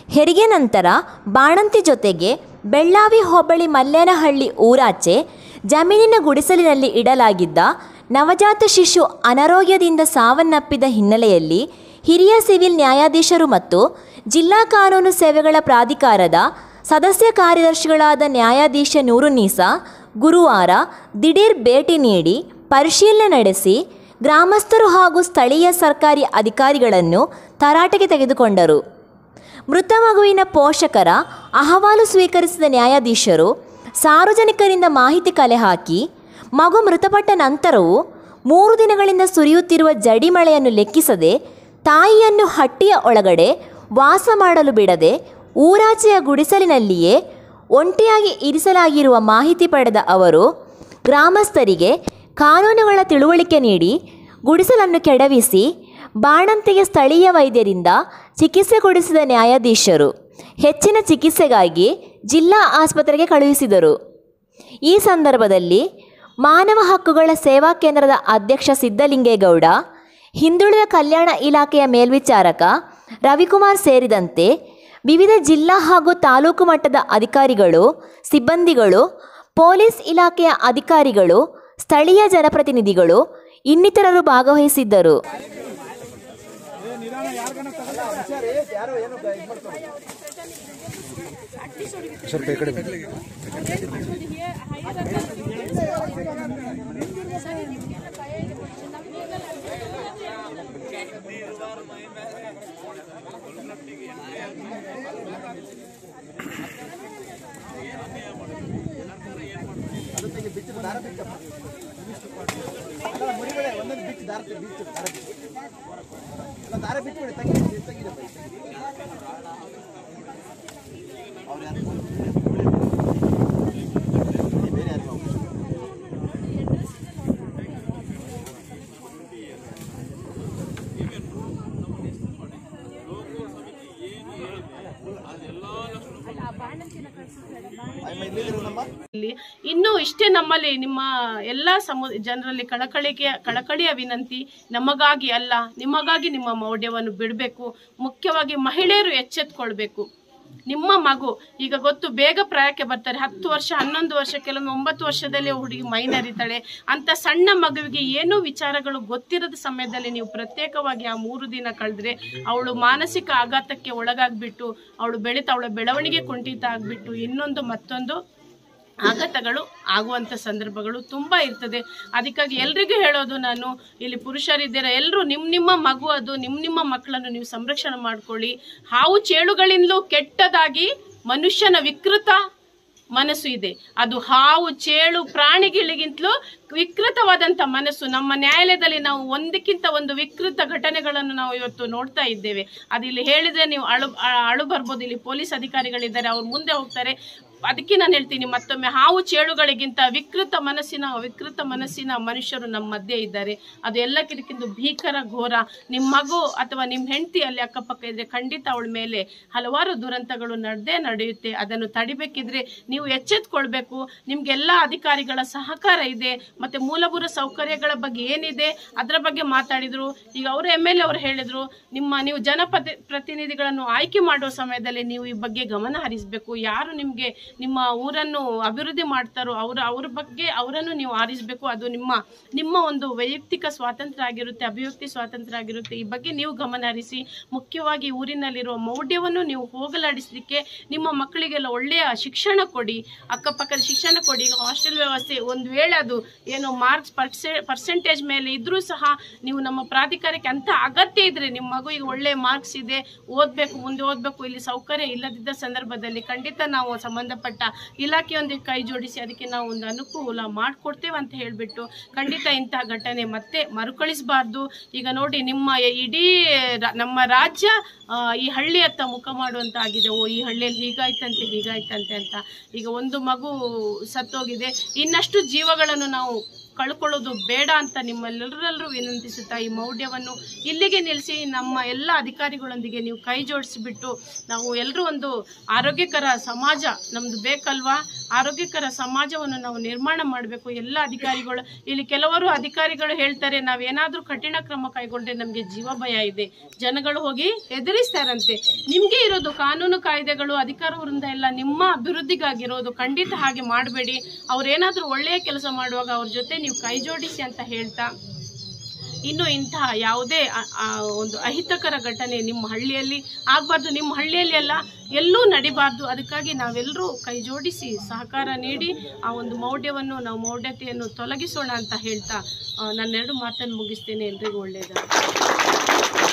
ಹೆರಿಗೆ ನಂತರ ಬಾಣಂತಿ ಜೊತೆಗೆ ಬೆಳ್ಳಾವಿ ಹೋಬಳಿ ಮಲ್ಲೇನಹಳ್ಳಿ ಊರಾಚೆ ಜಮೀನಿನ ಗುಡಿಸಲಿನಲ್ಲಿ ಇಡಲಾಗಿದ್ದ ನವಜಾತ ಶಿಶು ಅನಾರೋಗ್ಯದಿಂದ ಸಾವನ್ನಪ್ಪಿದ ಹಿನ್ನೆಲೆಯಲ್ಲಿ ಹಿರಿಯ ಸಿವಿಲ್ ನ್ಯಾಯಾಧೀಶರು ಮತ್ತು ಜಿಲ್ಲಾ ಕಾನೂನು ಸೇವೆಗಳ ಪ್ರಾಧಿಕಾರದ ಸದಸ್ಯ ಕಾರ್ಯದರ್ಶಿಗಳಾದ ನ್ಯಾಯಾಧೀಶ ನೂರುನ್ನೀಸಾ ಗುರುವಾರ ದಿಢೀರ್ ಭೇಟಿ ನೀಡಿ ಪರಿಶೀಲನೆ ನಡೆಸಿ ಗ್ರಾಮಸ್ಥರು ಹಾಗೂ ಸ್ಥಳೀಯ ಸರ್ಕಾರಿ ಅಧಿಕಾರಿಗಳನ್ನು ತರಾಟೆಗೆ ತೆಗೆದುಕೊಂಡರು ಮೃತ ಮಗುವಿನ ಪೋಷಕರ ಅಹವಾಲು ಸ್ವೀಕರಿಸಿದ ನ್ಯಾಯಾಧೀಶರು ಸಾರ್ವಜನಿಕರಿಂದ ಮಾಹಿತಿ ಕಲೆ ಹಾಕಿ ಮಗು ಮೃತಪಟ್ಟ ನಂತರವೂ ಮೂರು ದಿನಗಳಿಂದ ಸುರಿಯುತ್ತಿರುವ ಜಡಿ ಮಳೆಯನ್ನು ಲೆಕ್ಕಿಸದೆ ತಾಯಿಯನ್ನು ಹಟ್ಟಿಯ ಒಳಗಡೆ ವಾಸ ಮಾಡಲು ಬಿಡದೆ ಊರಾಚೆಯ ಗುಡಿಸಲಿನಲ್ಲಿಯೇ ಒಂಟಿಯಾಗಿ ಇರಿಸಲಾಗಿರುವ ಮಾಹಿತಿ ಪಡೆದ ಅವರು ಗ್ರಾಮಸ್ಥರಿಗೆ ಕಾನೂನುಗಳ ತಿಳುವಳಿಕೆ ನೀಡಿ ಗುಡಿಸಲನ್ನು ಕೆಡವಿಸಿ ಬಾಣಂತಿಗೆ ಸ್ಥಳೀಯ ವೈದ್ಯರಿಂದ ಚಿಕಿತ್ಸೆ ಕೊಡಿಸಿದ ನ್ಯಾಯಾಧೀಶರು ಹೆಚ್ಚಿನ ಚಿಕಿತ್ಸೆಗಾಗಿ ಜಿಲ್ಲಾ ಆಸ್ಪತ್ರೆಗೆ ಕಳುಹಿಸಿದರು ಈ ಸಂದರ್ಭದಲ್ಲಿ ಮಾನವ ಹಕ್ಕುಗಳ ಸೇವಾ ಕೇಂದ್ರದ ಅಧ್ಯಕ್ಷ ಸಿದ್ದಲಿಂಗೇಗೌಡ ಹಿಂದುಳಿದ ಕಲ್ಯಾಣ ಇಲಾಖೆಯ ಮೇಲ್ವಿಚಾರಕ ರವಿಕುಮಾರ್ ಸೇರಿದಂತೆ ವಿವಿಧ ಜಿಲ್ಲಾ ಹಾಗೂ ತಾಲೂಕು ಮಟ್ಟದ ಅಧಿಕಾರಿಗಳು ಸಿಬ್ಬಂದಿಗಳು ಪೊಲೀಸ್ ಇಲಾಖೆಯ ಅಧಿಕಾರಿಗಳು ಸ್ಥಳೀಯ ಜನಪ್ರತಿನಿಧಿಗಳು ಇನ್ನಿತರರು ಭಾಗವಹಿಸಿದ್ದರು ಸ್ವಲ್ಪ ಈ ಕಡೆ ಬನ್ನಿ. ಇಲ್ಲಿ ಇನ್ನು ಇಷ್ಟೇ ನಮ್ಮಲ್ಲಿ ನಿಮ್ಮ ಎಲ್ಲ ಸಮು ಜನರಲ್ಲಿ ಕಳಕಳಿಕೆಯ ಕಳಕಳಿಯ ವಿನಂತಿ ನಮಗಾಗಿ ಅಲ್ಲ ನಿಮಗಾಗಿ ನಿಮ್ಮ ಮೌಢ್ಯವನ್ನು ಬಿಡಬೇಕು ಮುಖ್ಯವಾಗಿ ಮಹಿಳೆಯರು ಎಚ್ಚೆತ್ಕೊಳ್ಬೇಕು ನಿಮ್ಮ ಮಗು ಈಗ ಗೊತ್ತು ಬೇಗ ಪ್ರಾಯಕ್ಕೆ ಬರ್ತಾರೆ ಹತ್ತು ವರ್ಷ ಹನ್ನೊಂದು ವರ್ಷ ಕೆಲವೊಮ್ಮೆ ಒಂಬತ್ತು ವರ್ಷದಲ್ಲೇ ಹುಡುಗಿ ಮೈನರಿತಾಳೆ ಅಂತ ಸಣ್ಣ ಮಗುವಿಗೆ ಏನೂ ವಿಚಾರಗಳು ಗೊತ್ತಿರದ ಸಮಯದಲ್ಲಿ ನೀವು ಪ್ರತ್ಯೇಕವಾಗಿ ಆ ಮೂರು ದಿನ ಕಳೆದ್ರೆ ಅವಳು ಮಾನಸಿಕ ಆಘಾತಕ್ಕೆ ಒಳಗಾಗ್ಬಿಟ್ಟು ಅವಳು ಬೆಳೀತಾ ಅವಳ ಬೆಳವಣಿಗೆ ಕುಂಠಿತ ಆಗ್ಬಿಟ್ಟು ಇನ್ನೊಂದು ಮತ್ತೊಂದು ಆಘಾತಗಳು ಆಗುವಂಥ ಸಂದರ್ಭಗಳು ತುಂಬ ಇರ್ತದೆ ಅದಕ್ಕಾಗಿ ಎಲ್ರಿಗೂ ಹೇಳೋದು ನಾನು ಇಲ್ಲಿ ಪುರುಷರಿದ್ದೀರ ಎಲ್ಲರೂ ನಿಮ್ಮ ನಿಮ್ಮ ಮಗು ಅದು ನಿಮ್ಮ ನಿಮ್ಮ ಮಕ್ಕಳನ್ನು ನೀವು ಸಂರಕ್ಷಣೆ ಮಾಡ್ಕೊಳ್ಳಿ ಹಾವು ಚೇಳುಗಳಿಂದಲೂ ಕೆಟ್ಟದಾಗಿ ಮನುಷ್ಯನ ವಿಕೃತ ಮನಸ್ಸು ಇದೆ ಅದು ಹಾವು ಚೇಳು ಪ್ರಾಣಿಗಳಿಗಿಂತಲೂ ವಿಕೃತವಾದಂಥ ಮನಸ್ಸು ನಮ್ಮ ನ್ಯಾಯಾಲಯದಲ್ಲಿ ನಾವು ಒಂದಕ್ಕಿಂತ ಒಂದು ವಿಕೃತ ಘಟನೆಗಳನ್ನು ನಾವು ಇವತ್ತು ನೋಡ್ತಾ ಇದ್ದೇವೆ ಅದು ಇಲ್ಲಿ ಹೇಳಿದ್ರೆ ನೀವು ಅಳು ಅ- ಅಳು ಬರ್ಬೋದು ಇಲ್ಲಿ ಪೊಲೀಸ್ ಅಧಿಕಾರಿಗಳಿದ್ದಾರೆ ಅವ್ರು ಮುಂದೆ ಹೋಗ್ತಾರೆ ಅದಕ್ಕೆ ನಾನು ಹೇಳ್ತೀನಿ ಮತ್ತೊಮ್ಮೆ ಹಾವು ಚೇಳುಗಳಿಗಿಂತ ವಿಕೃತ ಮನಸ್ಸಿನ ವಿಕೃತ ಮನಸ್ಸಿನ ಮನುಷ್ಯರು ನಮ್ಮ ಮಧ್ಯೆ ಇದ್ದಾರೆ ಅದು ಎಲ್ಲಕ್ಕಿಂತ ಭೀಕರ ಘೋರ ನಿಮ್ಮ ಮಗು ಅಥವಾ ನಿಮ್ಮ ಹೆಂಡತಿ ಅಲ್ಲಿ ಅಕ್ಕಪಕ್ಕ ಇದ್ರೆ ಖಂಡಿತ ಅವಳ ಮೇಲೆ ಹಲವಾರು ದುರಂತಗಳು ನಡೆದೇ ನಡೆಯುತ್ತೆ ಅದನ್ನು ತಡಿಬೇಕಿದ್ರೆ ನೀವು ಎಚ್ಚೆತ್ಕೊಳ್ಬೇಕು ನಿಮ್ಗೆಲ್ಲ ಅಧಿಕಾರಿಗಳ ಸಹಕಾರ ಇದೆ ಮತ್ತೆ ಮೂಲಭೂತ ಸೌಕರ್ಯಗಳ ಬಗ್ಗೆ ಏನಿದೆ ಅದರ ಬಗ್ಗೆ ಮಾತಾಡಿದ್ರು ಈಗ ಅವರು ಎಮ್ ಎಲ್ ಎ ಅವರು ಹೇಳಿದ್ರು ನಿಮ್ಮ ನೀವು ಜನಪದ ಪ್ರತಿನಿಧಿಗಳನ್ನು ಆಯ್ಕೆ ಮಾಡುವ ಸಮಯದಲ್ಲಿ ನೀವು ಈ ಬಗ್ಗೆ ಗಮನ ಹರಿಸಬೇಕು ಯಾರು ನಿಮಗೆ ನಿಮ್ಮ ಊರನ್ನು ಅಭಿವೃದ್ಧಿ ಮಾಡ್ತಾರೋ ಅವರ ಅವ್ರ ಬಗ್ಗೆ ಅವರನ್ನು ನೀವು ಆರಿಸಬೇಕು ಅದು ನಿಮ್ಮ ನಿಮ್ಮ ಒಂದು ವೈಯಕ್ತಿಕ ಸ್ವಾತಂತ್ರ್ಯ ಆಗಿರುತ್ತೆ ಅಭಿವ್ಯಕ್ತಿ ಸ್ವಾತಂತ್ರ್ಯ ಆಗಿರುತ್ತೆ ಈ ಬಗ್ಗೆ ನೀವು ಗಮನ ಹರಿಸಿ ಮುಖ್ಯವಾಗಿ ಊರಿನಲ್ಲಿರುವ ಮೌಢ್ಯವನ್ನು ನೀವು ಹೋಗಲಾಡಿಸಲಿಕ್ಕೆ ನಿಮ್ಮ ಮಕ್ಕಳಿಗೆಲ್ಲ ಒಳ್ಳೆಯ ಶಿಕ್ಷಣ ಕೊಡಿ ಅಕ್ಕಪಕ್ಕದ ಶಿಕ್ಷಣ ಕೊಡಿ ಈಗ ಹಾಸ್ಟೆಲ್ ವ್ಯವಸ್ಥೆ ಒಂದು ವೇಳೆ ಅದು ಏನು ಮಾರ್ಕ್ಸ್ ಪರ್ಸೆ ಪರ್ಸೆಂಟೇಜ್ ಮೇಲೆ ಇದ್ರೂ ಸಹ ನೀವು ನಮ್ಮ ಪ್ರಾಧಿಕಾರಕ್ಕೆ ಅಂತ ಅಗತ್ಯ ಇದ್ರೆ ನಿಮ್ಮ ಮಗು ಈಗ ಒಳ್ಳೆ ಮಾರ್ಕ್ಸ್ ಇದೆ ಓದಬೇಕು ಮುಂದೆ ಓದಬೇಕು ಇಲ್ಲಿ ಸೌಕರ್ಯ ಇಲ್ಲದಿದ್ದ ಸಂದರ್ಭದಲ್ಲಿ ಖಂಡಿತ ನಾವು ಸಂಬಂಧಪಟ್ಟ ಇಲಾಖೆಯೊಂದಿಗೆ ಕೈ ಜೋಡಿಸಿ ಅದಕ್ಕೆ ನಾವು ಒಂದು ಅನುಕೂಲ ಮಾಡಿಕೊಡ್ತೇವೆ ಅಂತ ಹೇಳಿಬಿಟ್ಟು ಖಂಡಿತ ಇಂತಹ ಘಟನೆ ಮತ್ತೆ ಮರುಕಳಿಸಬಾರ್ದು ಈಗ ನೋಡಿ ನಿಮ್ಮ ಇಡೀ ರ- ನಮ್ಮ ರಾಜ್ಯ ಆ, ಈ ಹಳ್ಳಿಯತ್ತ ಮುಖ ಮಾಡುವಂತ ಆಗಿದೆ ಓ ಈ ಹಳ್ಳಿಯಲ್ಲಿ ಹೀಗಾಯ್ತಂತೆ ಹೀಗಾಯ್ತಂತೆ ಅಂತ ಈಗ ಒಂದು ಮಗು ಸತ್ತೋಗಿದೆ ಇನ್ನಷ್ಟು ಜೀವಗಳನ್ನು ನಾವು ಕಳ್ಕೊಳ್ಳೋದು ಬೇಡ ಅಂತ ನಿಮ್ಮೆಲ್ಲರಲ್ಲರೂ ವಿನಂತಿಸುತ್ತಾ ಈ ಮೌಢ್ಯವನ್ನು ಇಲ್ಲಿಗೆ ನಿಲ್ಲಿಸಿ ನಮ್ಮ ಎಲ್ಲ ಅಧಿಕಾರಿಗಳೊಂದಿಗೆ ನೀವು ಕೈ ಜೋಡಿಸಿಬಿಟ್ಟು ನಾವು ಎಲ್ಲರೂ ಒಂದು ಆರೋಗ್ಯಕರ ಸಮಾಜ ನಮ್ದು ಬೇಕಲ್ವಾ ಆರೋಗ್ಯಕರ ಸಮಾಜವನ್ನು ನಾವು ನಿರ್ಮಾಣ ಮಾಡಬೇಕು ಎಲ್ಲ ಅಧಿಕಾರಿಗಳು ಇಲ್ಲಿ ಕೆಲವರು ಅಧಿಕಾರಿಗಳು ಹೇಳ್ತಾರೆ ನಾವೇನಾದ್ರೂ ಕಠಿಣ ಕ್ರಮ ಕೈಗೊಂಡ್ರೆ ನಮಗೆ ಜೀವ ಭಯ ಇದೆ ಜನಗಳು ಹೋಗಿ ಹೆದರಿಸ್ತಾರಂತೆ ನಿಮ್ಗೆ ಇರೋದು ಕಾನೂನು ಕಾಯ್ದೆಗಳು ಅಧಿಕಾರ ವೃಂದ ಎಲ್ಲ ನಿಮ್ಮ ಅಭಿವೃದ್ಧಿಗಾಗಿರೋದು ಖಂಡಿತ ಹಾಗೆ ಮಾಡಬೇಡಿ ಅವ್ರೇನಾದ್ರೂ ಒಳ್ಳೆಯ ಕೆಲಸ ಮಾಡುವಾಗ ಅವ್ರ ಜೊತೆ ನೀವು ಕೈ ಜೋಡಿಸಿ ಅಂತ ಹೇಳ್ತಾ ಇನ್ನು ಇಂತಹ ಯಾವುದೇ ಅ- ಆ ಒಂದು ಅಹಿತಕರ ಘಟನೆ ನಿಮ್ಮ ಹಳ್ಳಿಯಲ್ಲಿ ಆಗಬಾರ್ದು ನಿಮ್ಮ ಹಳ್ಳಿಯಲ್ಲಿ ಅಲ್ಲ ಎಲ್ಲೂ ನಡಿಬಾರ್ದು ಅದಕ್ಕಾಗಿ ನಾವೆಲ್ಲರೂ ಕೈ ಜೋಡಿಸಿ ಸಹಕಾರ ನೀಡಿ ಆ ಒಂದು ಮೌಢ್ಯವನ್ನು ನಾವು ಮೌಢ್ಯತೆಯನ್ನು ತೊಲಗಿಸೋಣ ಅಂತ ಹೇಳ್ತಾ ಆ, ನನ್ನೆರಡು ಮಾತನ್ನು ಮುಗಿಸ್ತೇನೆ ಎಲ್ರಿಗೂ ಒಳ್ಳೆಯದಾಗಲಿ